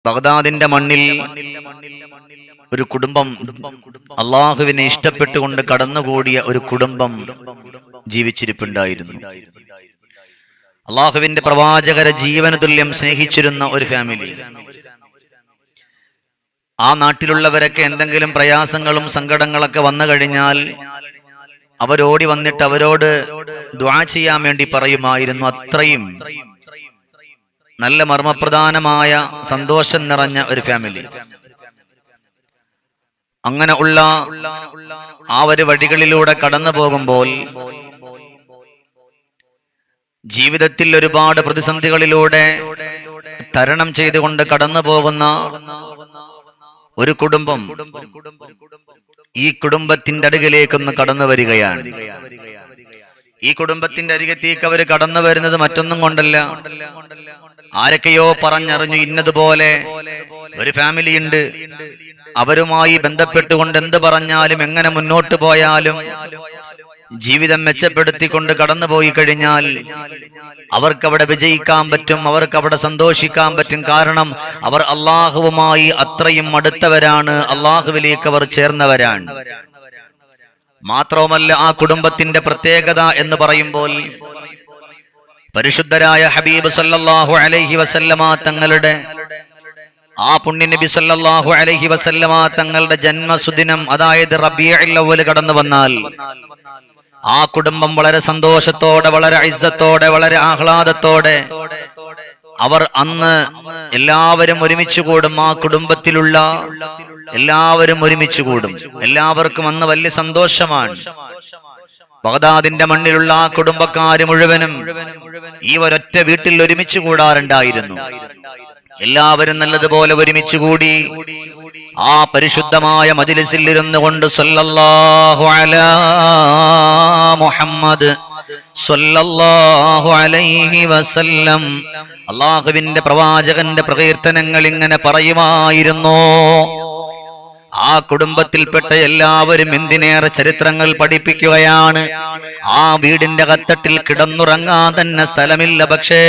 ബഗ്ദാദിന്റെ മണ്ണിൽ ഒരു കുടുംബം അള്ളാഹുവിനെ ഇഷ്ടപ്പെട്ടുകൊണ്ട് കടന്നുകൂടിയ ഒരു കുടുംബം ജീവിച്ചിരിപ്പുണ്ടായിരുന്നു അള്ളാഹുവിന്റെ പ്രവാചകരെ ജീവന തുല്യം സ്നേഹിച്ചിരുന്ന ഒരു ഫാമിലി ആ നാട്ടിലുള്ളവരൊക്കെ എന്തെങ്കിലും പ്രയാസങ്ങളും സങ്കടങ്ങളൊക്കെ വന്നു കഴിഞ്ഞാൽ അവരോടി വന്നിട്ട് അവരോട് ദ്വാ ചെയ്യാൻ വേണ്ടി പറയുമായിരുന്നു അത്രയും നല്ല മർമ്മപ്രധാനമായ സന്തോഷം നിറഞ്ഞ ഒരു ഫാമിലി അങ്ങനെ ഉള്ള ആ ഒരു വഴികളിലൂടെ കടന്നു പോകുമ്പോൾ ജീവിതത്തിൽ ഒരുപാട് പ്രതിസന്ധികളിലൂടെ തരണം ചെയ്തുകൊണ്ട് കടന്നു പോകുന്ന ഒരു കുടുംബം ഈ കുടുംബത്തിന്റെ അടുകിലേക്കൊന്ന് കടന്നു വരികയാണ് ഈ കുടുംബത്തിന്റെ അരികത്തേക്ക് അവർ കടന്നു വരുന്നത് മറ്റൊന്നും കൊണ്ടല്ല ആരൊക്കെയോ പറഞ്ഞറിഞ്ഞു ഇന്നതുപോലെ ഒരു ഫാമിലി ഉണ്ട് അവരുമായി ബന്ധപ്പെട്ടുകൊണ്ട് എന്ത് പറഞ്ഞാലും എങ്ങനെ മുന്നോട്ട് പോയാലും ജീവിതം മെച്ചപ്പെടുത്തിക്കൊണ്ട് കടന്നുപോയി കഴിഞ്ഞാൽ അവർക്ക് അവിടെ വിജയിക്കാൻ പറ്റും അവർക്ക് അവിടെ സന്തോഷിക്കാൻ പറ്റും കാരണം അവർ അള്ളാഹുവുമായി അത്രയും അടുത്തവരാണ് അള്ളാഹുവിലേക്ക് അവർ ചേർന്നവരാണ് മാത്രവുമല്ല ആ കുടുംബത്തിന്റെ പ്രത്യേകത എന്ന് പറയുമ്പോൾ പരിശുദ്ധരായ ഹബീബ് സല്ലല്ലാഹു അലൈഹി വസല്ലമ തങ്ങളുടെ ആ പുണ്യ നബി സല്ലല്ലാഹു അലൈഹി വസല്ലമ തങ്ങളുടെ ജന്മസുദിനം അതായത് റബീഉൽ അവ്വൽ കടന്നു വന്നാൽ ആ കുടുംബം വളരെ സന്തോഷത്തോടെ വളരെ ഇസ്സത്തോടെ വളരെ ആഹ്ലാദത്തോടെ അവർ അന്ന് എല്ലാവരും ഒരുമിച്ച് കൂടും ആ കുടുംബത്തിലുള്ള എല്ലാവരും ഒരുമിച്ച് കൂടും എല്ലാവർക്കും അന്ന് വലിയ സന്തോഷമാണ് ബഗ്ദാദിന്റെ മണ്ണിലുള്ള ആ കുടുംബക്കാര് മുഴുവനും ഈ ഒരൊറ്റ വീട്ടിൽ ഒരുമിച്ച് കൂടാറുണ്ടായിരുന്നു എല്ലാവരും നല്ലതുപോലെ ഒരുമിച്ച് കൂടി ആ പരിശുദ്ധമായ മജിലിസിൽ ഇരുന്നു കൊണ്ട് സല്ലല്ലാഹു അലാ മുഹമ്മദ് സല്ലല്ലാഹു അലൈഹി വസല്ലം അള്ളാഹുവിന്റെ പ്രവാചകന്റെ പ്രകീർത്തനങ്ങൾ ഇങ്ങനെ പറയുമായിരുന്നു ആ കുടുംബത്തിൽപ്പെട്ട എല്ലാവരും എന്തിനേറെ ചരിത്രങ്ങൾ പഠിപ്പിക്കുകയാണ് ആ വീടിന്റെ കത്തട്ടിൽ കിടന്നുറങ്ങാൻ തന്നെ സ്ഥലമില്ല പക്ഷേ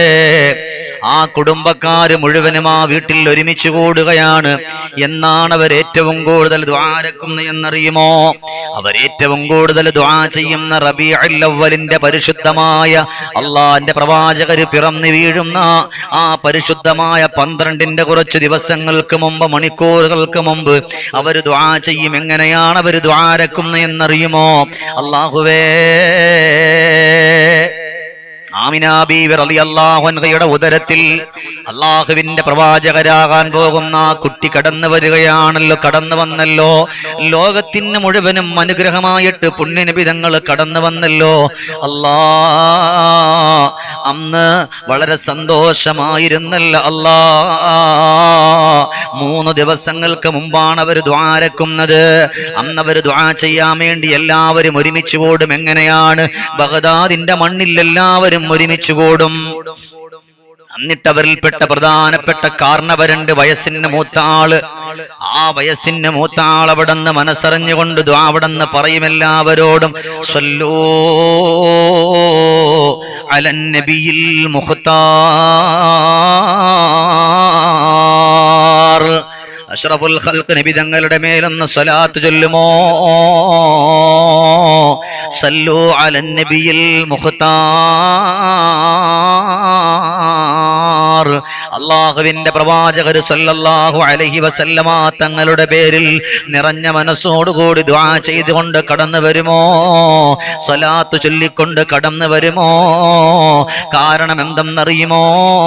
ആ കുടുംബക്കാര് മുഴുവനും ആ വീട്ടിൽ ഒരുമിച്ച് കൂടുകയാണ് എന്നാണ് അവർ ഏറ്റവും കൂടുതൽ ദ്വാരക്കുന്ന എന്നറിയുമോ അവർ ഏറ്റവും കൂടുതൽ ദ്വാ ചെയ്യുന്ന റബിഅവലിന്റെ പരിശുദ്ധമായ അള്ളാന്റെ പ്രവാചകര് പിറന്നു വീഴുന്ന ആ പരിശുദ്ധമായ പന്ത്രണ്ടിന്റെ കുറച്ച് ദിവസങ്ങൾക്ക് മുമ്പ് മണിക്കൂറുകൾക്ക് മുമ്പ് അവർ ദ്വാ ചെയ്യും എങ്ങനെയാണ് അവർ ദ്വാരക്കുന്ന എന്നറിയുമോ അള്ളാഹുവേ ആമിനാബീവി റളിയല്ലാഹുൻഹയുടെ ഉദരത്തിൽ അള്ളാഹുവിന്റെ പ്രവാചകരാകാൻ പോകുന്ന ആ കുട്ടി കടന്നു വരികയാണല്ലോ കടന്നു വന്നല്ലോ ലോകത്തിന് മുഴുവനും അനുഗ്രഹമായിട്ട് പുണ്യനിബിതങ്ങൾ കടന്നു വന്നല്ലോ അല്ലാ അന്ന് വളരെ സന്തോഷമായിരുന്നല്ലോ അല്ലാ മൂന്ന് ദിവസങ്ങൾക്ക് മുമ്പാണ് അവർ ദ്വാരക്കുന്നത് അന്ന് അവർ ദ്വാ ചെയ്യാൻ വേണ്ടി എല്ലാവരും ഒരുമിച്ച് കൂടും എങ്ങനെയാണ് ബഗദാദിന്റെ മണ്ണിൽ എല്ലാവരും ഒരുമിച്ച് കൂടും എന്നിട്ട് അവരിൽപ്പെട്ട പ്രധാനപ്പെട്ട കാരണവരുണ്ട് വയസ്സിന് മൂത്ത ആള് ആ വയസ്സിന് മൂത്ത ആൾ അവിടെ നിന്ന് മനസ്സറിഞ്ഞുകൊണ്ട് ദ്വാ അവിടെ നിന്ന് പറയും എല്ലാവരോടും സ്വല്ലോ അലൻ നബിയിൽ മുഖത്താർ അഷ്റഫുൽ ഖൽഖ് നബി തങ്ങളുടെ മേലൊന്ന് സ്വലാത്ത് ചൊല്ലുമോ സല്ലു അലൻ നബിയിൽ മുഖത്താർ അള്ളാഹുവിന്റെ പ്രവാചകർ സല്ലല്ലാഹു അലൈഹി വസല്ലമ തങ്ങളുടെ പേരിൽ നിറഞ്ഞ മനസ്സോടുകൂടി ദ്വാ ചെയ്തുകൊണ്ട് കടന്നു വരുമോ സ്വലാത്ത് ചൊല്ലിക്കൊണ്ട് കടന്നു വരുമോ കാരണം എന്തെന്നറിയുമോ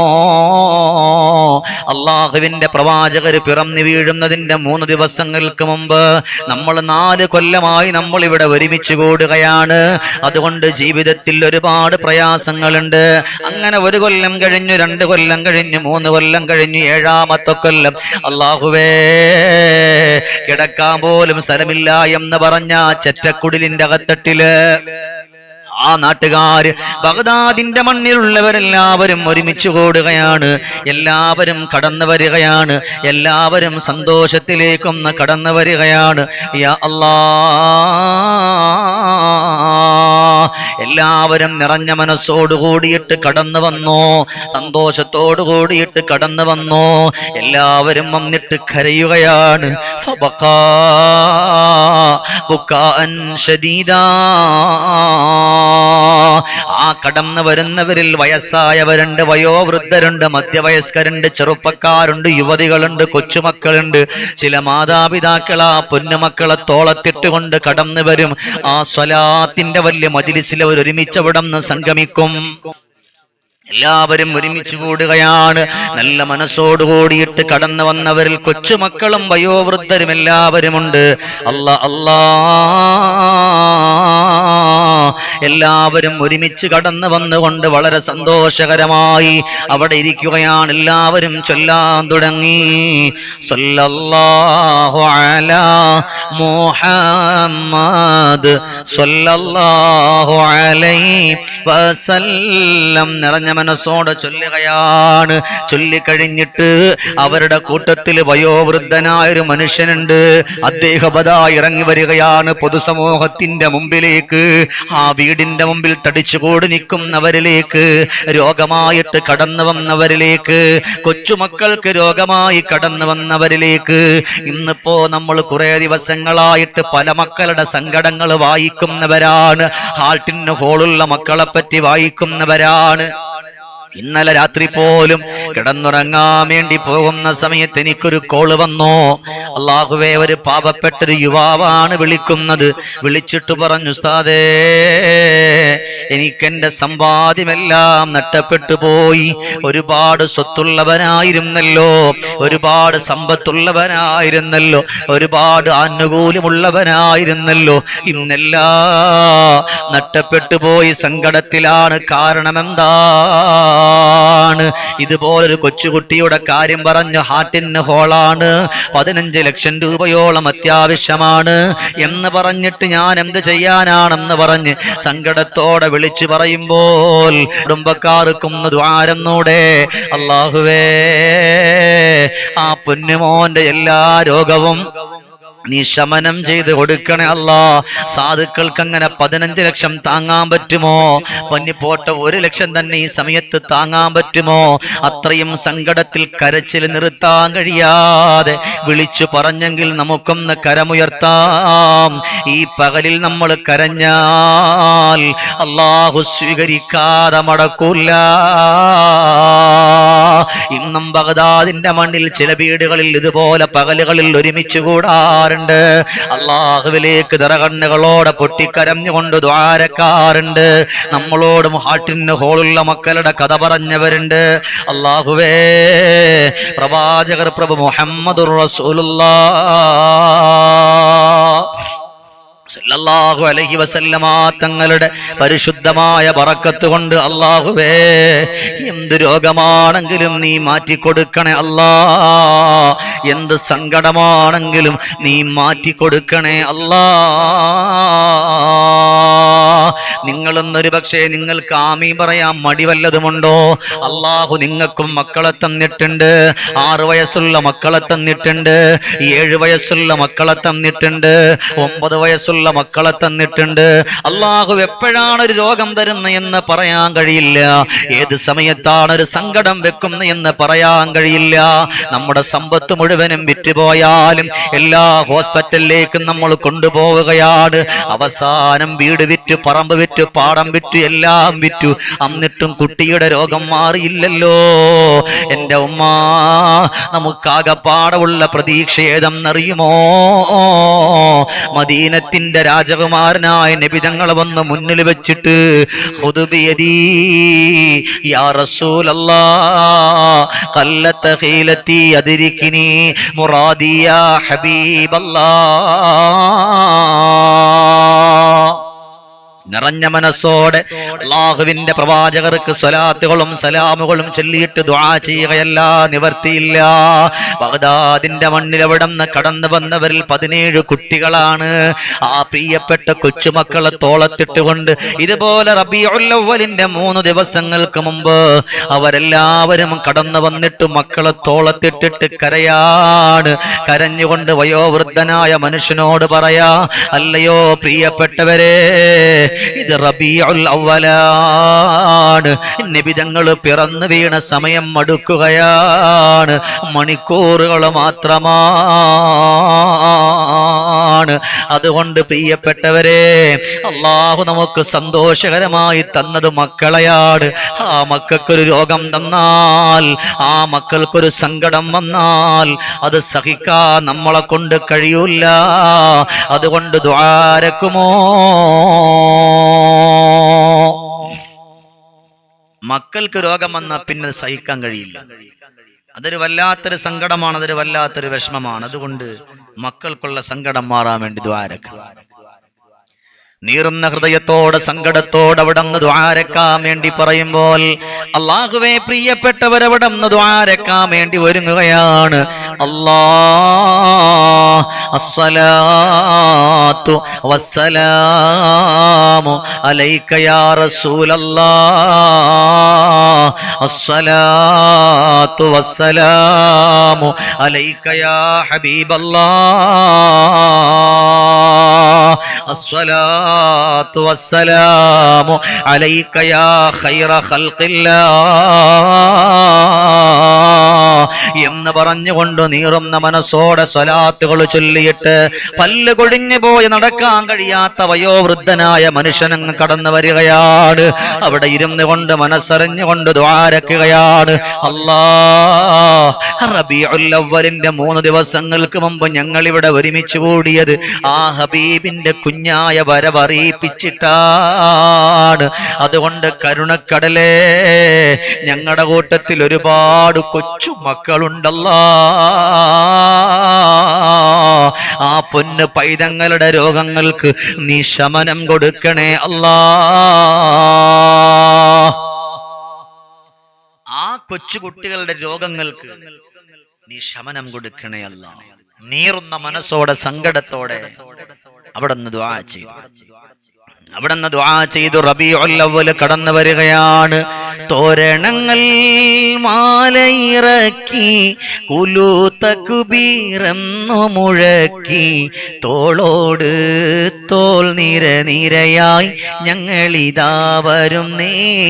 അള്ളാഹുവിന്റെ പ്രവാചകർ പിറന്നു വീഴുന്നതിന്റെ മൂന്ന് ദിവസങ്ങൾക്ക് മുമ്പ് നമ്മൾ നാല് കൊല്ലമായി നമ്മൾ ഇവിടെ ഒരുമിച്ച് കൂടുകയാണ് അതുകൊണ്ട് ജീവിതത്തിൽ ഒരുപാട് പ്രയാസങ്ങളുണ്ട് അങ്ങനെ ഒരു കൊല്ലം കഴിഞ്ഞു രണ്ട് കൊല്ലം കഴിഞ്ഞു മൂന്ന് കൊല്ലം കഴിഞ്ഞു ഏഴാമത്തെ കൊല്ലം അള്ളാഹുവേ കിടക്കാൻ പോലും സ്ഥലമില്ല എന്ന് പറഞ്ഞ ചെറ്റക്കുടിലിന്റെ അകത്തട്ടില് ആ നാട്ടുകാര് ബഗ്ദാദിന്റെ മണ്ണിലുള്ളവരെല്ലാവരും ഒരുമിച്ച് കൂടുകയാണ് എല്ലാവരും കടന്നു വരികയാണ് എല്ലാവരും സന്തോഷത്തിലേക്കൊന്ന് കടന്നു വരികയാണ് യാ അല്ലാ എല്ലാവരും നിറഞ്ഞ മനസ്സോട് കൂടിയിട്ട് കടന്നു വന്നു സന്തോഷത്തോട് കൂടിയിട്ട് കടന്നു വന്നു എല്ലാവരും വന്നിട്ട് കരയുകയാണ് ഫബഖാ ബുക്കാഅൻ ശദീദാ. ആ കടന്നു വരുന്നവരിൽ വയസ്സായവരുണ്ട് വയോവൃദ്ധരുണ്ട് മധ്യവയസ്കരുണ്ട് ചെറുപ്പക്കാരുണ്ട് യുവതികളുണ്ട് കൊച്ചുമക്കളുണ്ട് ചില മാതാപിതാക്കൾ ആ പൊന്നുമക്കളെ തോളത്തിട്ടുകൊണ്ട് കടന്നു വരും ആ സ്വലാത്തിന്റെ വലിയ മജിലിസിൽ അവർ ഒരുമിച്ച് അവിടെ നിന്ന് സംഗമിക്കും എല്ലാവരും ഒരുമിച്ച് കൂടുകയാണ് നല്ല മനസ്സോട് കൂടിയിട്ട് കടന്നു വന്നവരിൽ കൊച്ചുമക്കളും വയോവൃദ്ധരും എല്ലാവരുമുണ്ട് അല്ല അല്ലാ എല്ലാവരും ഒരുമിച്ച് കടന്നു വന്നുകൊണ്ട് വളരെ സന്തോഷകരമായി അവിടെ ഇരിക്കുകയാണ് എല്ലാവരും ചൊല്ലാൻ തുടങ്ങി സല്ലല്ലാഹു അലാ മുഹമ്മദ് സല്ലല്ലാഹു അലൈഹി വസല്ലം നിറഞ്ഞ മനസ്സോടെ ചൊല്ലുകയാണ് ചൊല്ലിക്കഴിഞ്ഞിട്ട് അവരുടെ കൂട്ടത്തിൽ വയോവൃദ്ധനായ ഒരു മനുഷ്യനുണ്ട് അദ്ദേഹം അതാ ഇറങ്ങി വരികയാണ് പൊതുസമൂഹത്തിന്റെ മുമ്പിലേക്ക് ആ വീടിന്റെ മുമ്പിൽ തടിച്ചുകൂടി നിൽക്കുന്നവരിലേക്ക് രോഗമായിട്ട് കടന്നു വന്നവരിലേക്ക് കൊച്ചുമക്കൾക്ക് രോഗമായി കടന്നു വന്നവരിലേക്ക് ഇന്നിപ്പോ നമ്മൾ കുറെ ദിവസങ്ങളായിട്ട് പല മക്കളുടെ സങ്കടങ്ങൾ വായിക്കുന്നവരാണ് ഹാർട്ടിന് ഹോളുള്ള മക്കളെ പറ്റി വായിക്കുന്നവരാണ് ഇന്നലെ രാത്രി പോലും കിടന്നുറങ്ങാൻ വേണ്ടി പോകുന്ന സമയത്ത് എനിക്കൊരു കോള് വന്നു അള്ളാഹുവേ ഒരു പാവപ്പെട്ടൊരു യുവാവാണ് വിളിക്കുന്നത് വിളിച്ചിട്ട് പറഞ്ഞു ഉസ്താദേ എനിക്കെന്റെ സമ്പാദ്യമെല്ലാം നഷ്ടപ്പെട്ടു പോയി ഒരുപാട് സ്വത്തുള്ളവനായിരുന്നല്ലോ ഒരുപാട് സമ്പത്തുള്ളവനായിരുന്നല്ലോ ഒരുപാട് ആനുകൂല്യമുള്ളവനായിരുന്നല്ലോ ഇന്നെല്ലാം നഷ്ടപ്പെട്ടു പോയി സങ്കടത്തിലാണ് കാരണമെന്താണ് ഇതുപോലൊരു കൊച്ചുകുട്ടിയുടെ കാര്യം പറഞ്ഞു ഹാർട്ടിന് ഹോളാണ് പതിനഞ്ച് ലക്ഷം രൂപയോളം അത്യാവശ്യമാണ് എന്ന് പറഞ്ഞിട്ട് ഞാൻ എന്ത് ചെയ്യാനാണെന്ന് പറഞ്ഞ് സങ്കടത്തോടെ വിളിച്ചു പറയുമ്പോൾ കുടുംബക്കാർക്കും ദ്വാരന്നൂടെ അള്ളാഹുവേ ആ പൊന്നുമോന്റെ എല്ലാ രോഗവും നീ ശമനം ചെയ്ത് കൊടുക്കണേ അല്ലാ സാധുക്കൾക്ക് അങ്ങനെ പതിനഞ്ച് ലക്ഷം താങ്ങാൻ പറ്റുമോ പന്നിപ്പോട്ട ഒരു ലക്ഷം തന്നെ ഈ സമയത്ത് താങ്ങാൻ പറ്റുമോ അത്രയും സങ്കടത്തിൽ കരച്ചിൽ നിർത്താൻ കഴിയാതെ വിളിച്ചു പറഞ്ഞെങ്കിൽ നമുക്കൊന്ന് കരമുയർത്താം ഈ പകലിൽ നമ്മൾ കരഞ്ഞാൽ അള്ളാഹു സ്വീകരിക്കാതെ മടക്കൂല ഇന്നും ബഗ്ദാദിന്റെ മണ്ണിൽ ചില വീടുകളിൽ ഇതുപോലെ പകലുകളിൽ ഒരുമിച്ച് കൂടാറുണ്ട് അള്ളാഹുവിലേക്ക് നിറകണ്ണുകളോടെ പൊട്ടിക്കരഞ്ഞുകൊണ്ട് ദ്വാരക്കാറുണ്ട് നമ്മളോടും ഹാട്ടിന് ഹോളുള്ള മക്കളുടെ കഥ പറഞ്ഞവരുണ്ട് അള്ളാഹുവേ പ്രവാചകർ പ്രഭു മുഹമ്മദുർ റസൂലുള്ള സല്ലല്ലാഹു അലൈഹി വസല്ലമ തങ്ങളുടെ പരിശുദ്ധമായ ബറക്കത്ത് കൊണ്ട് അള്ളാഹുവേ എന്ത് രോഗമാണെങ്കിലും നീ മാറ്റിക്കൊടുക്കണേ അല്ലാ എന്ത് സങ്കടമാണെങ്കിലും നീ മാറ്റിക്കൊടുക്കണേ അല്ലാ നിങ്ങളൊന്നൊരു പക്ഷേ നിങ്ങൾക്ക് ആമീ പറയാൻ മടി വല്ലതുമുണ്ടോ അള്ളാഹു നിങ്ങൾക്കും മക്കളെ തന്നിട്ടുണ്ട് ആറ് വയസ്സുള്ള മക്കളെ തന്നിട്ടുണ്ട് ഏഴ് വയസ്സുള്ള മക്കളെ തന്നിട്ടുണ്ട് ഒമ്പത് വയസ്സുള്ള മക്കളെ തന്നിട്ടുണ്ട് അള്ളാഹു എപ്പോഴാണ് ഒരു രോഗം തരുന്നത് എന്ന് പറയാൻ കഴിയില്ല ഏത് സമയത്താണ് ഒരു സങ്കടം വെക്കുന്നത് എന്ന് പറയാൻ കഴിയില്ല നമ്മുടെ സമ്പത്ത് മുഴുവനും വിറ്റുപോയാലും എല്ലാ ഹോസ്പിറ്റലിലേക്കും നമ്മൾ കൊണ്ടുപോവുകയാണ് അവസാനം വീട് വിറ്റ് പറമ്പ് വിറ്റ് പാടം വിറ്റ് എല്ലാം വിറ്റു എന്നിട്ടും കുട്ടിയുടെ രോഗം മാറിയില്ലല്ലോ എൻ്റെ ഉമ്മ നമുക്കാകപ്പാടുള്ള പ്രതീക്ഷ ഏതെന്നറിയുമോ മദീനത്തിന്റെ രാജകുമാരനായ നബിതങ്ങളെ വന്ന് മുന്നിൽ വെച്ചിട്ട് ഹുദുബിയദീ യാ റസൂലല്ലാ കല്ലത്ത ഖീലത്തി അതിരിക്കിനി മുറാദിയ ഹബീബല്ലാ നിറഞ്ഞ മനസ്സോടെ അള്ളാഹുവിന്റെ പ്രവാചകർക്ക് സ്വലാത്തുകളും സലാമുകളും ചൊല്ലിയിട്ട് ദുആ ചെയ്യുകയല്ല നിവർത്തിയില്ല ബഗ്ദാദിന്റെ മണ്ണിൽ അവിടെ നിന്ന് കടന്നു വന്നവരിൽ പതിനേഴ് കുട്ടികളാണ് ആ പ്രിയപ്പെട്ട കൊച്ചുമക്കളെ തോളത്തിട്ടുകൊണ്ട് ഇതുപോലെ റബിയുള്ളവലിന്റെ മൂന്ന് ദിവസങ്ങൾക്ക് മുമ്പ് അവരെല്ലാവരും കടന്നു വന്നിട്ട് മക്കളെ തോളത്തിട്ടിട്ട് കരയാണ് കരഞ്ഞുകൊണ്ട് വയോവൃദ്ധനായ മനുഷ്യനോട് പറയാ അല്ലയോ പ്രിയപ്പെട്ടവരെ ഇത് റബീഉൽ അവലാണ് നിബിതങ്ങൾ പിറന്നു വീണ സമയം അടുക്കുകയാണ് മണിക്കൂറുകൾ മാത്രമാണ് അതുകൊണ്ട് പ്രിയപ്പെട്ടവരെ അള്ളാഹു നമുക്ക് സന്തോഷകരമായി തന്നത് മക്കളെയാണ് ആ മക്കൾക്കൊരു രോഗം തന്നാൽ ആ മക്കൾക്കൊരു സങ്കടം വന്നാൽ അത് സഹിക്കാൻ നമ്മളെ കൊണ്ട് കഴിയൂല അതുകൊണ്ട് ദ്വാരക്കുമോ മക്കൾക്ക് രോഗം വന്നാൽ പിന്നെ അത് സഹിക്കാൻ കഴിയില്ല അതൊരു വല്ലാത്തൊരു സങ്കടമാണ് അതൊരു വല്ലാത്തൊരു വിഷമമാണ് അതുകൊണ്ട് മക്കൾക്കുള്ള സങ്കടം മാറാൻ വേണ്ടി ദ്വാരക്ക നീറുന്ന ഹൃദയത്തോടെ സങ്കടത്തോടെ അവിടെ നിന്ന് ദ്വാരക്കാൻ വേണ്ടി പറയുമ്പോൾ അള്ളാഹുവെ പ്രിയപ്പെട്ടവരവിടെ നിന്ന് ദ്വാരക്കാൻ വേണ്ടി ഒരുങ്ങുകയാണ് അല്ലാ അസ്സലാത്തു വസ്സലാമു അലൈക യാ റസൂലല്ലാ അസ്സലാത്തു വസ്സലാമു അലൈക യാ ഹബീബല്ലാ الصلاة والسلام عليك يا خير خلق الله എന്ന് പറഞ്ഞുകൊണ്ട് നീറുന്ന മനസ്സോടെ സ്വലാത്തുകൾ ചൊല്ലിയിട്ട് പല്ല് കൊഴിഞ്ഞു പോയി നടക്കാൻ കഴിയാത്ത വയോവൃദ്ധനായ മനുഷ്യനങ്ങ് കടന്നു വരികയാണ് അവിടെ ഇരുന്നു കൊണ്ട് മനസ്സറിഞ്ഞുകൊണ്ട് ദ്വാരക്കുകയാണ് അല്ലാ റബീഉൽ അവ്വലിന്റെ മൂന്ന് ദിവസങ്ങൾക്ക് മുമ്പ് ഞങ്ങൾ ഇവിടെ ഒരുമിച്ച് കൂടിയത് ആ ഹബീബിന്റെ കുഞ്ഞായ വരവറിയിപ്പിച്ചിട്ടാണ് അതുകൊണ്ട് കരുണക്കടലേ ഞങ്ങളുടെ കൂട്ടത്തിൽ ഒരുപാട് കൊച്ചു മക്കളുണ്ടല്ലോ ആ പൊന്ന് പൈതങ്ങളുടെ രോഗങ്ങൾക്ക് നീ ശമനം കൊടുക്കണേ അല്ലാ ആ കൊച്ചു കുട്ടികളുടെ രോഗങ്ങൾക്ക് നീ ശമനം കൊടുക്കണേ അല്ല നീറുന്ന മനസ്സോടെ സങ്കടത്തോടെ അവിടെ നിന്ന് ദ്വാ ചെയ്തു അവിടെ നിന്ന് ദ്വാ ചെയ്തു റബിയുൽ അവ്വൽ കടന്നു വരികയാണ് തോരണങ്ങൾ മാലയിറക്കി കുലു തകുബീറെന്നു മുഴക്കി തോളോട് തോൾ നിര നിരയായി ഞങ്ങളിതാ വരുന്നേ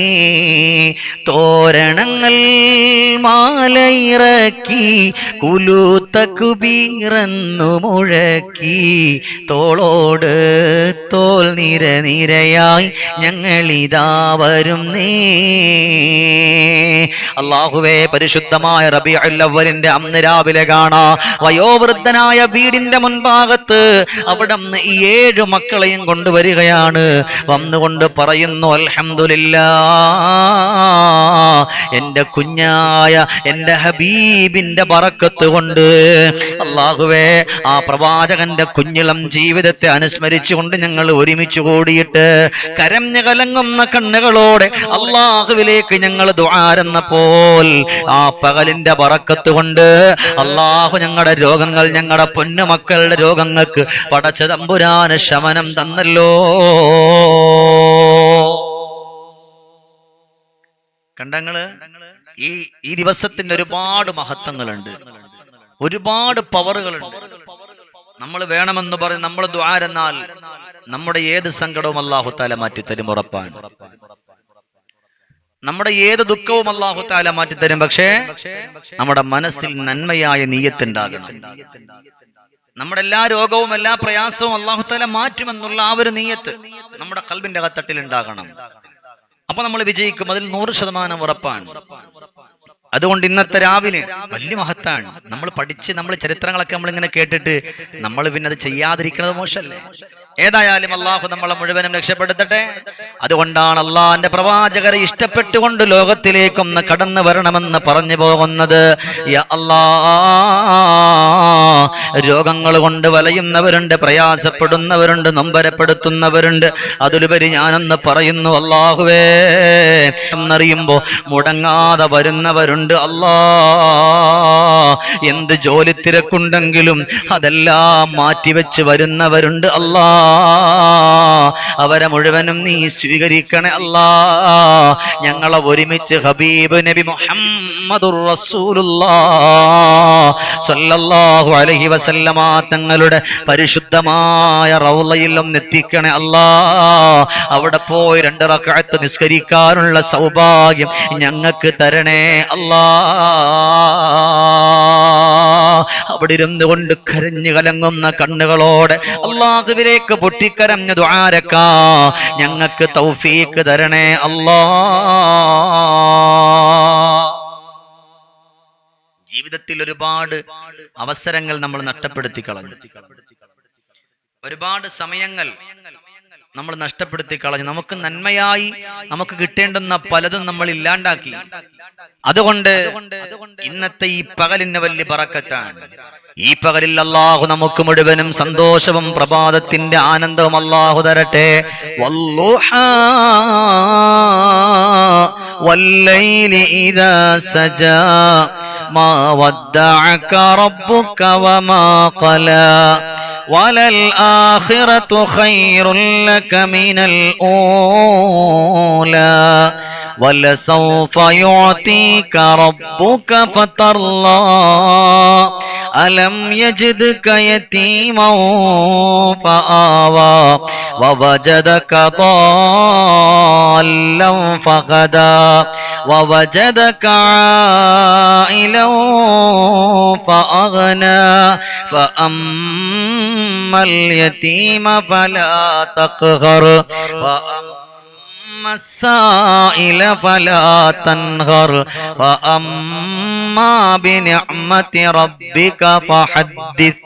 തോരണങ്ങൾ മാലയിറക്കി കുലു തകുബീറെന്നു മുഴക്കി തോളോട് തോൾ നിര നിരയായി ഞങ്ങളിതാ വരുന്നേ അള്ളാഹുവേ പരിശുദ്ധമായ റബിഉൽ അവ്വലിന്റെ അന്ന് രാവിലെ കാണാ വയോവൃദ്ധനായ വീടിന്റെ മുൻഭാഗത്ത് അവിടെ നിന്ന് ഈ ഏഴ് മക്കളെയും കൊണ്ടുവരികയാണ് വന്നുകൊണ്ട് പറയുന്നു അൽഹംദുലില്ലാ എന്റെ കുഞ്ഞായ എന്റെ ഹബീബിന്റെ ബറക്കത്ത് കൊണ്ട് അള്ളാഹുവേ ആ പ്രവാചകന്റെ കുഞ്ഞിളം ജീവിതത്തെ അനുസ്മരിച്ചുകൊണ്ട് ഞങ്ങൾ ഒരുമിച്ച് കൂടിയിട്ട് കരഞ്ഞു കലങ്ങുന്ന കണ്ണുകളോടെ അള്ളാഹുവിലേക്ക് ഞങ്ങൾ ദ്വാരെന്നപ്പോൾ ആ പകലിന്റെ ബറക്കത്ത് കൊണ്ട് അള്ളാഹു ഞങ്ങളുടെ രോഗങ്ങൾ ഞങ്ങളുടെ പൊന്നുമക്കളുടെ രോഗങ്ങൾക്ക് പടച്ച തമ്പുരാന് ശമനം തന്നല്ലോ കണ്ടങ്ങള് ഈ ഈ ദിവസത്തിന്റെ ഒരുപാട് മഹത്വങ്ങളുണ്ട് ഒരുപാട് പവറുകളുണ്ട് നമ്മൾ വേണമെന്ന് പറഞ്ഞ് നമ്മൾ ദ്വാരെന്നാൽ നമ്മുടെ ഏത് സങ്കടവും അള്ളാഹു താല മാറ്റിത്തരും ഉറപ്പാണ് നമ്മുടെ ഏത് ദുഃഖവും അള്ളാഹു താല മാറ്റിത്തരും പക്ഷേ നമ്മുടെ മനസ്സിൽ നന്മയായ നീയത്തുണ്ടാകണം നമ്മുടെ എല്ലാ രോഗവും എല്ലാ പ്രയാസവും അള്ളാഹു താല മാറ്റുമെന്നുള്ള ആ ഒരു നീയത്ത് നമ്മുടെ കൽബിന്റെ അകത്തട്ടിൽ ഉണ്ടാകണം അപ്പൊ നമ്മൾ വിജയിക്കും അതിൽ നൂറ് ശതമാനം ഉറപ്പാണ് അതുകൊണ്ട് ഇന്നത്തെ രാവിലെ വലിയ മഹത്താണ് നമ്മൾ പഠിച്ച് നമ്മൾ ചരിത്രങ്ങളൊക്കെ നമ്മൾ ഇങ്ങനെ കേട്ടിട്ട് നമ്മൾ പിന്നെ അത് ചെയ്യാതിരിക്കുന്നത് മോശമല്ലേ ഏതായാലും അള്ളാഹു നമ്മളെ മുഴുവനും രക്ഷപ്പെടുത്തട്ടെ അതുകൊണ്ടാണ് അള്ളാഹിന്റെ പ്രവാചകരെ ഇഷ്ടപ്പെട്ടുകൊണ്ട് ലോകത്തിലേക്കൊന്ന് കടന്നു വരണമെന്ന് പറഞ്ഞു പോകുന്നത് യാ അല്ലാ രോഗങ്ങൾ കൊണ്ട് വലയുന്നവരുണ്ട് പ്രയാസപ്പെടുന്നവരുണ്ട് നൊമ്പരപ്പെടുത്തുന്നവരുണ്ട് അതിലുപരി ഞാനൊന്ന് പറയുന്നു അള്ളാഹുവേ എന്നറിയുമ്പോ മുടങ്ങാതെ വരുന്നവരുണ്ട് അല്ലാ എന്ത് ജോലി തിരക്കുണ്ടെങ്കിലും അതെല്ലാം മാറ്റിവെച്ച് വരുന്നവരുണ്ട് അല്ലാ അവരെ മുഴുവനും നീ സ്വീകരിക്കണേ അല്ലാ ഞങ്ങളെ ഒരുമിച്ച് ഹബീബ് നബി മുഹമ്മദുർ റസൂലുള്ളാ സല്ലല്ലാഹു അലൈഹി വസല്ലമ തങ്ങളുടെ പരിശുദ്ധമായ റൗളയിൽ ഒന്ന് എത്തിക്കണേ അല്ലാ അവിടെ പോയി രണ്ട് റക്അത്ത് നിസ്കരിക്കാനുള്ള സൗഭാഗ്യം ഞങ്ങൾക്ക് തരണേ അല്ലാ അവിടെ ഇരുന്ന് കൊണ്ട് കരഞ്ഞു കലങ്ങുന്ന കണ്ണുകളോടെ അള്ളാഹുവിലേക്ക് പൊട്ടിക്കരഞ്ഞു ദ്വാരക്ക ഞങ്ങൾക്ക് തൗഫീക്ക് തരണേ അല്ലാ ജീവിതത്തിൽ ഒരുപാട് അവസരങ്ങൾ നമ്മൾ നഷ്ടപ്പെടുത്തി കളഞ്ഞു ഒരുപാട് സമയങ്ങൾ നമ്മൾ നഷ്ടപ്പെടുത്തി കളഞ്ഞു നമുക്ക് നന്മയായി നമുക്ക് കിട്ടേണ്ടുന്ന പലതും നമ്മൾ ഇല്ലാണ്ടാക്കി അതുകൊണ്ട് ഇന്നത്തെ ഈ പകലിന് വലിയ പറക്കത്താണ് ഈ പകലിൽ അള്ളാഹു നമുക്ക് മുഴുവനും സന്തോഷവും പ്രഭാതത്തിന്റെ ആനന്ദവും അള്ളാഹു തരട്ടെ വല്ലുഹാ والليل إذا سجى ما ودعك ربك وما قلى وللآخرة خير لك من الأولى ولسوف يعطيك ربك فترضى ألم يجدك يتيما فآوى ووجدك ضالا فهدى ووجدك عائلا فأغنى فأما اليتيم فلا تقهر وأما السائل فلا تنهر وأما بنعمة ربك فحدث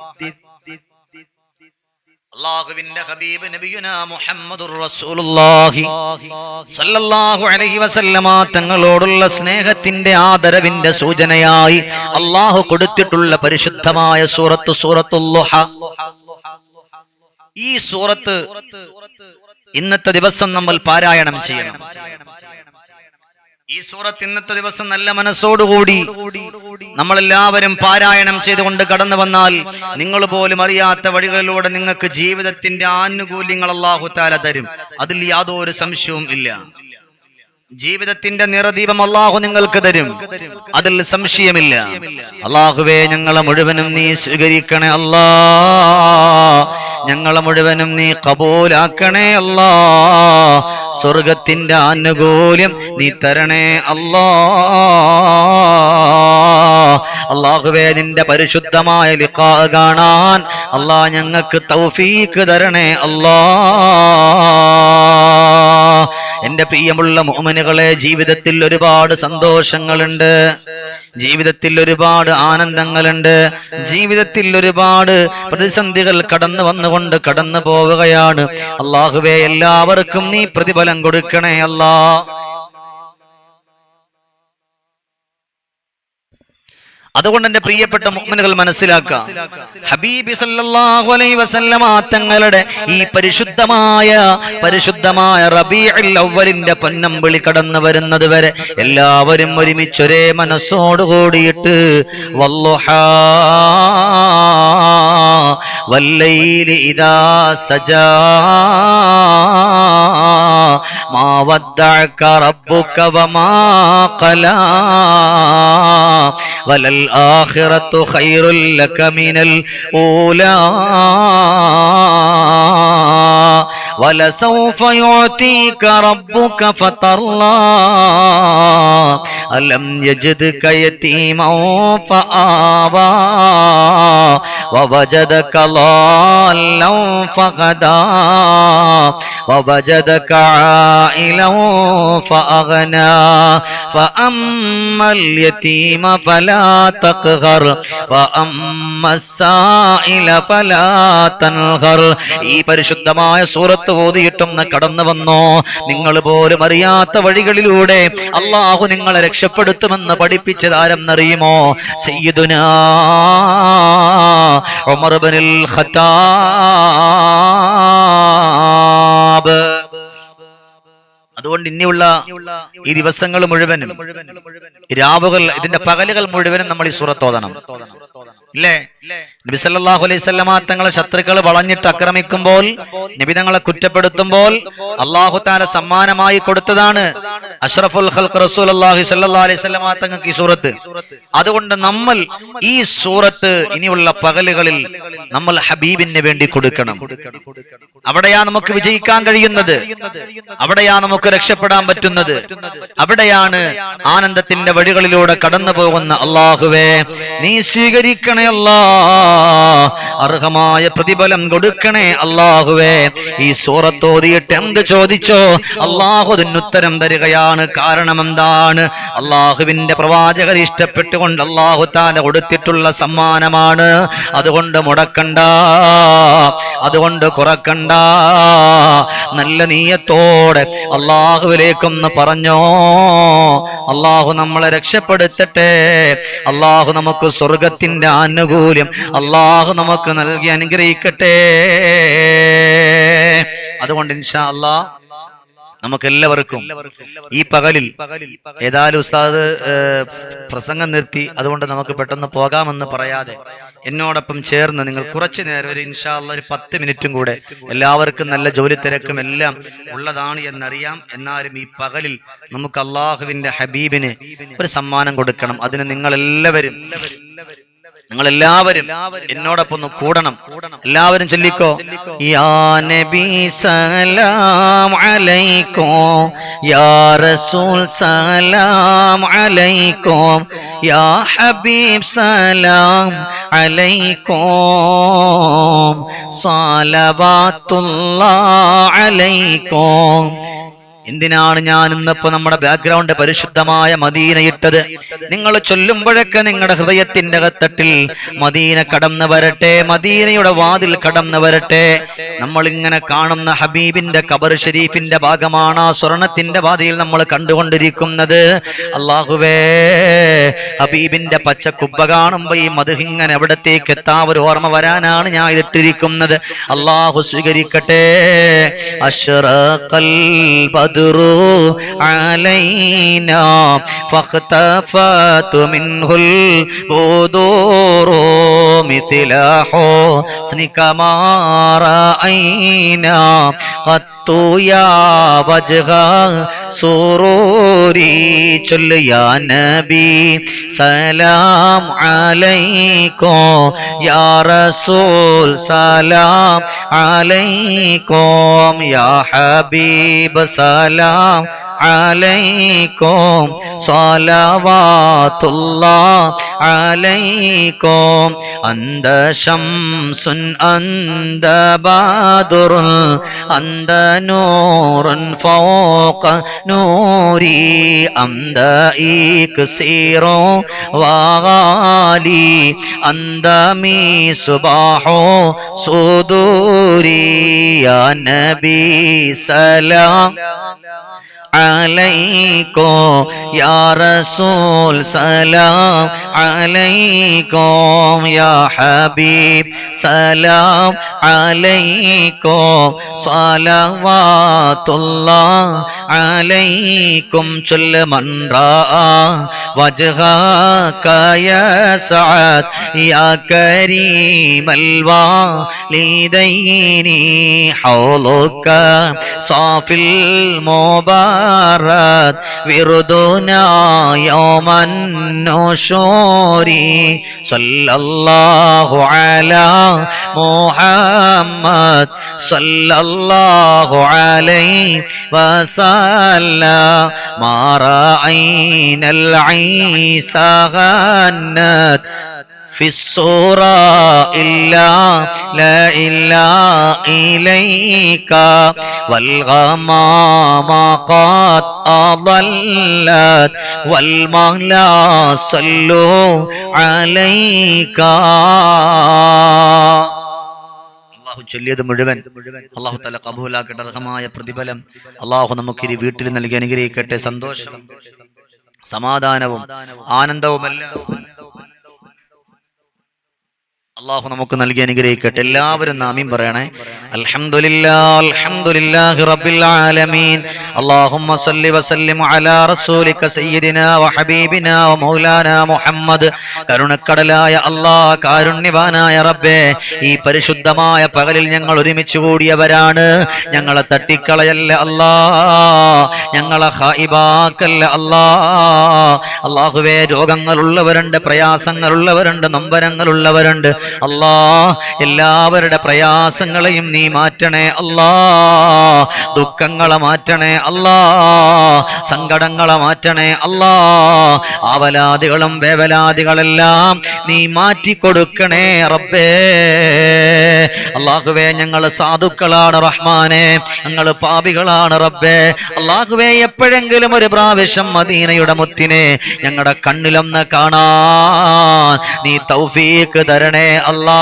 അള്ളാഹുവിന്റെ ഹബീബ് നബിയുന മുഹമ്മദുർ റസൂലുള്ളാഹി സല്ലല്ലാഹു അലൈഹി വസല്ലമ തങ്ങളോടുള്ള സ്നേഹത്തിന്റെ ആദരവിന്റെ സൂചനയായി അള്ളാഹു കൊടുത്തിട്ടുള്ള പരിശുദ്ധമായ സൂറത്ത് സൂറത്തുല്ലുഹ ഈ സൂറത്ത് ഇന്നത്തെ ദിവസം നമ്മൾ പാരായണം ചെയ്യണം ഈ സൂറത്ത് ഇന്നത്തെ ദിവസം നല്ല മനസ്സോടുകൂടി നമ്മളെല്ലാവരും പാരായണം ചെയ്തുകൊണ്ട് കടന്നു വന്നാൽ നിങ്ങൾ പോലും അറിയാത്ത വഴികളിലൂടെ നിങ്ങൾക്ക് ജീവിതത്തിന്റെ ആനുകൂല്യങ്ങൾ അള്ളാഹു താല തരും അതിൽ യാതൊരു സംശയവും ഇല്ല ജീവിതത്തിന്റെ നിറദീപം അള്ളാഹു നിങ്ങൾക്ക് തരും അതിൽ സംശയമില്ല അള്ളാഹുവേ ഞങ്ങളെ മുഴുവനും നീ സ്വീകരിക്കണേ അല്ലാ ഞങ്ങളെ മുഴുവനും നീ കബൂലാക്കണേ അല്ലാ സ്വർഗത്തിന്റെ ആനുകൂല്യം നീ തരണേ അല്ലാ അള്ളാഹുവേ നിന്റെ പരിശുദ്ധമായ ലിഖാ കാണാൻ അല്ലാ ഞങ്ങൾക്ക് തൗഫീക്ക് തരണേ അല്ലാ എന്റെ പ്രിയമുള്ള മോമനുകളെ ജീവിതത്തിൽ ഒരുപാട് സന്തോഷങ്ങളുണ്ട് ജീവിതത്തിൽ ഒരുപാട് ആനന്ദങ്ങളുണ്ട് ജീവിതത്തിൽ ഒരുപാട് പ്രതിസന്ധികൾ കടന്നു വന്നുകൊണ്ട് കടന്നു പോവുകയാണ് അള്ളാഹുവേ എല്ലാവർക്കും നീ പ്രതിഫലം കൊടുക്കണേ അല്ലാ അതുകൊണ്ട് എന്റെ പ്രിയപ്പെട്ട മുഅ്മിനുകൾ മനസ്സിലാക്കുക ഹബീബി സല്ലല്ലാഹു അലൈഹി വസല്ലമ തങ്ങളുടെ ഈ പരിശുദ്ധമായ പരിശുദ്ധമായ റബീഉൽ അവ്വലിന്റെ പൊന്നമ്പിളി കടന്നു വരുന്നത് വരെ എല്ലാവരും ഒരുമിച്ച് ഒരേ മനസ്സോട് കൂടിയിട്ട് വല്ലുഹാ വല്ലൈലി ഇദാ സജാ മാ വദ്ദഅക റബ്ബുക വമാ ഖലാ وللآخرة خير لك من الأولى ولسوف يعطيك ربك فترضى ألم يجدك يتيما فآوى ووجدك ضالا فهدى ووجدك عائلا فأغنى فأما اليتيم فلا تقهر وأما السائل فلا تنهر ഈ പരിശുദ്ധമായ സൂറത്ത് ഓതിയിട്ടും കടന്നു വന്നോ നിങ്ങൾ പോലും അറിയാത്ത വഴികളിലൂടെ അള്ളാഹു നിങ്ങളെ രക്ഷപ്പെടുത്തുമെന്ന് പഠിപ്പിച്ചത് ആരെന്നറിയുമോ സയ്യിദുനാ ഉമർ ഇബ്നുൽ ഖത്താബ് അതുകൊണ്ട് ഇനിയുള്ള ഈ ദിവസങ്ങൾ മുഴുവനും ഈ രാവുകൾ ഇതിന്റെ പകലുകൾ മുഴുവനും നമ്മൾ ഈ സൂറത്ത് ഓതണം ഇല്ലേ നബി സല്ലല്ലാഹു അലൈഹി സ്വല്ലമ തങ്ങളെ ശത്രുക്കൾ വളഞ്ഞിട്ട് ആക്രമിക്കുമ്പോൾ നബി തങ്ങളെ കുറ്റപ്പെടുത്തുമ്പോൾ അള്ളാഹു താല സമ്മാനമായി കൊടുത്തതാണ് അഷ്റഫുൽ ഖൽഖ് റസൂലുള്ളാഹി സ്വല്ലല്ലാഹു അലൈഹി സ്വല്ലമ തങ്ങൾക്ക് ഈ സൂറത്ത് അതുകൊണ്ട് നമ്മൾ ഈ സൂറത്ത് ഇനിയുള്ള പകലുകളിൽ നമ്മൾ ഹബീബിന് വേണ്ടി കൊടുക്കണം അവിടെയാ നമുക്ക് വിജയിക്കാൻ കഴിയുന്നത് അവിടെയാ നമുക്ക് രക്ഷപ്പെടാൻ പറ്റുന്നത് അവിടെയാണ് ആനന്ദത്തിന്റെ വഴികളിലൂടെ കടന്നു പോകുന്ന അള്ളാഹുവേ നീ സ്വീകരിക്കണേ അല്ലാ അർഹമായ പ്രതിഫലം കൊടുക്കണേ അള്ളാഹുവേ ഈ സൂറത്തോതിയിട്ട് എന്ത് ചോദിച്ചോ അള്ളാഹു അതിനുത്തരം തരികയാണ് കാരണം എന്താണ് അള്ളാഹുവിന്റെ പ്രവാചകർ ഇഷ്ടപ്പെട്ടുകൊണ്ട് അള്ളാഹു താല കൊടുത്തിട്ടുള്ള സമ്മാനമാണ് അതുകൊണ്ട് മുടക്കണ്ട അതുകൊണ്ട് കുറക്കണ്ട നല്ല നീയത്തോടെ അള്ളാഹുവിലേക്കൊന്ന് പറഞ്ഞോ അള്ളാഹു നമ്മളെ രക്ഷപ്പെടുത്തട്ടെ അള്ളാഹു നമുക്ക് സ്വർഗത്തിന്റെ ആനുകൂല്യം അള്ളാഹു നമുക്ക് നൽകി അനുഗ്രഹിക്കട്ടെ അതുകൊണ്ട് ഇൻഷാ അള്ളാ നമുക്ക് എല്ലാവർക്കും ഈ പകലിൽ ഏതായാലും ഉസ്താദ് ഏഹ്, പ്രസംഗം നിർത്തി അതുകൊണ്ട് നമുക്ക് പെട്ടെന്ന് പോകാമെന്ന് പറയാതെ എന്നോടൊപ്പം ചേർന്ന് നിങ്ങൾ കുറച്ചു നേരം ഒരു ഇൻഷാല്ല ഒരു പത്ത് മിനിറ്റും കൂടെ എല്ലാവർക്കും നല്ല ജോലി തിരക്കും എല്ലാം ഉള്ളതാണ് എന്നറിയാം എന്നാലും ഈ പകലിൽ നമുക്ക് അള്ളാഹുവിന്റെ ഹബീബിന് ഒരു സമ്മാനം കൊടുക്കണം അതിന് നിങ്ങൾ എല്ലാവരും നിങ്ങൾ എല്ലാവരും എന്നോടൊപ്പം ഒന്ന് കൂടണം എല്ലാവരും ചൊല്ലിക്കോ യാ നബി സലാം അലൈക്കും യാ റസൂൽ സലാം അലൈക്കും യാ ഹബീബ് സലാം അലൈക്കും സ്വലവാത്തുല്ലാ അലൈക്കും എന്തിനാണ് ഞാൻ ഇന്നിപ്പോ നമ്മുടെ ബാക്ക്ഗ്രൗണ്ട് പരിശുദ്ധമായ മദീന ഇട്ടത് നിങ്ങൾ ചൊല്ലുമ്പോഴൊക്കെ നിങ്ങളുടെ ഹൃദയത്തിന്റെ അകത്തട്ടിൽ മദീന കടന്നു വരട്ടെ മദീനയുടെ വാതിൽ കടന്നു വരട്ടെ നമ്മൾ ഇങ്ങനെ കാണുന്ന ഹബീബിന്റെ ഖബർ ഷരീഫിന്റെ ഭാഗമാണ് ആ സ്വർണത്തിന്റെ വാതിൽ നമ്മൾ കണ്ടുകൊണ്ടിരിക്കുന്നത് അള്ളാഹുവേ ഹബീബിന്റെ പച്ച കുബ്ബ കാണുമ്പോ ഈ മധുഹിങ്ങനെ എവിടത്തേക്ക് എത്താ ഒരു ഓർമ്മ വരാനാണ് ഞാൻ ഇതിട്ടിരിക്കുന്നത് അള്ളാഹു സ്വീകരിക്കട്ടെ അഷ്റഖൽ ബദ്റു അലൈനാ ഫഖ്തഫത് മിൻഹുൽ ബുദൂറു മിഥില ഹുസ്നിക മാ റഅയ്നാ ഖത്തു യാ വജ്ഹ സുറൂരി ചൊല്ല് യാ നബി സലാം അലൈക്കും യാ റസൂൽ സലാം അലൈക്കും യാ ഹബീബ് സലാം عليكم صلوات الله عليكم أنت شمس أنت بدر أنت نور فوق نوري أنت إكسير وغالي أنت مصباح صدوري يا نبي سلام عليكم يا رسول سلام عليكم يا حبيب سلام عليكم صلوات الله عليكم كل من رأى وجهك يا سعد يا كريم الوالدين حولك صافي المبارك وردنا يوم النشور صلى الله على محمد صلى الله عليه وسلم ما رأينا العيسى غنت في الصورة إلا لا إلا إليك والغمام قد أضلت والمغلا صلوا عليك അള്ളാഹു ചൊല്ലിയത് മുഴുവൻ അള്ളാഹു തല കബൂലാക്കട്ടെ അർഹമായ പ്രതിഫലം അള്ളാഹു നമുക്ക് ഈ വീട്ടിൽ നൽകി അനുഗ്രഹിക്കട്ടെ സന്തോഷം സമാധാനവും ആനന്ദവുമെല്ലാം അള്ളാഹു നമുക്ക് നൽകി അനുഗ്രഹിക്കട്ടെ എല്ലാവരും നാമീം പറയണേ അൽഹംദുലില്ലാ അൽഹംദുലില്ലാഹി റബ്ബിൽ ആലമീൻ അല്ലാഹുമ്മ സല്ലി വസല്ലിം അലാ റസൂലിക സയ്യിദിനാ വഹബീബിനാ വമൗലാനാ മുഹമ്മദ് കരുണക്കടലായ അല്ലാഹ് കാരുണ്യവാനായ റബ്ബേ ഈ പരിശുദ്ധമായ പകലിൽ ഞങ്ങൾ ഒരുമിച്ച് കൂടിയവരാണ് ഞങ്ങളെ തട്ടിക്കളയല്ല അല്ലാ ഞങ്ങളെ ഹായിബാക്കല്ല അല്ലാ അള്ളാഹുവേ രോഗങ്ങളുള്ളവരുണ്ട് പ്രയാസങ്ങളുള്ളവരുണ്ട് നൊമ്പരങ്ങളുള്ളവരുണ്ട് അല്ലാ എല്ലാവരുടെ പ്രയാസങ്ങളെയും നീ മാറ്റണേ അല്ലാ ദുഃഖങ്ങളെ മാറ്റണേ അല്ലാ സങ്കടങ്ങളെ മാറ്റണേ അല്ലാ ആവലാദികളും വേവലാദികളെല്ലാം നീ മാറ്റിക്കൊടുക്കണേ റബ്ബേ അള്ളാഹുവേ ഞങ്ങൾ സാധുക്കളാണ് റഹ്മാനെ ഞങ്ങൾ പാപികളാണ് റബ്ബേ അള്ളാഹുവേ എപ്പോഴെങ്കിലും ഒരു പ്രാവശ്യം മദീനയുടെ മുത്തിനെ ഞങ്ങളുടെ കണ്ണിലൊന്ന് കാണാൻ നീ തൗഫീക്ക് തരണേ അല്ലാ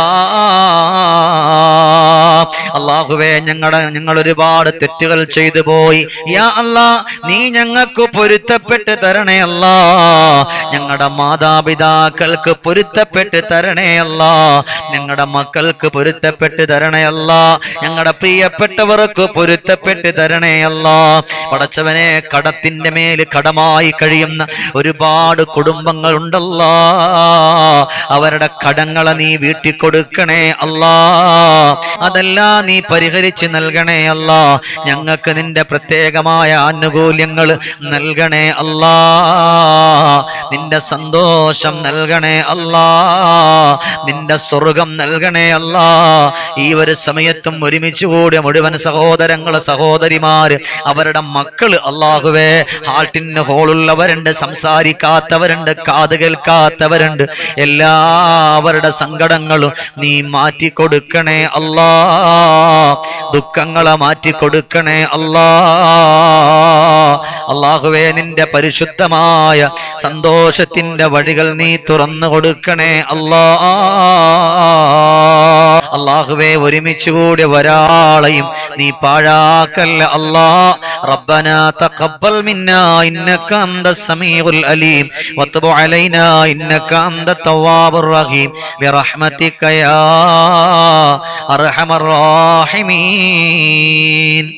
അള്ളാഹുവേ ഞങ്ങളുടെ ഞങ്ങൾ ഒരുപാട് തെറ്റുകൾ ചെയ്തു പോയി യാ അല്ലാ നീ ഞങ്ങൾക്ക് പൊരുത്തപ്പെട്ട് തരണേ അല്ലാ ഞങ്ങളുടെ മാതാപിതാക്കൾക്ക് പൊരുത്തപ്പെട്ട് തരണേ അല്ലാ ഞങ്ങളുടെ മക്കൾക്ക് പൊരുത്തപ്പെട്ട് തരണേ അല്ലാ ഞങ്ങളുടെ പ്രിയപ്പെട്ടവർക്ക് പൊരുത്തപ്പെട്ട് തരണേ അല്ലാ പടച്ചവനെ കടത്തിന്റെ മേൽ കടമായി കഴിയുന്ന ഒരുപാട് കുടുംബങ്ങൾ ഉണ്ടല്ലോ അവരുടെ കടങ്ങളെ നീ വീട്ടി കൊടുക്കണേ അല്ലാ അതെല്ലാം നീ പരിഹരിച്ച് നൽകണേ അല്ലാ ഞങ്ങൾക്ക് നിന്റെ പ്രത്യേകമായ ആനുകൂല്യങ്ങൾ നൽകണേ അല്ലാ നിന്റെ സന്തോഷം നൽകണേ അല്ലാ നിന്റെ സ്വർഗം നൽകണേ അല്ലാ ഈ ഒരു സമയത്തും ഒരുമിച്ച് കൂടിയ മുഴുവൻ സഹോദരങ്ങള് സഹോദരിമാര് അവരുടെ മക്കള് അള്ളാഹുവേ ഹാർട്ടിന് ഹോളുള്ളവരുണ്ട് സംസാരിക്കാത്തവരുണ്ട് കാത് കേൾക്കാത്തവരുണ്ട് എല്ലാവരുടെ സങ്കടങ്ങളും നീ മാറ്റി കൊടുക്കണേ അല്ലാ ദുഃഖങ്ങളെ മാറ്റി കൊടുക്കണേ അല്ലാ അള്ളാഹുവേ നിന്റെ പരിശുദ്ധമായ സന്തോഷത്തിന്റെ വഴികൾ നീ തുറന്നു കൊടുക്കണേ അല്ലാ അള്ളാഹുവേ ഒരുമിച്ച് കൂടി ഒരാളെയും നീ പാഴാക്കല്ല അല്ലാ ربنا تقبل منا إنك أنت السميع الأليم وتب علينا إنك أنت التواب الرحيم برحمتك يا أرحم الراحمين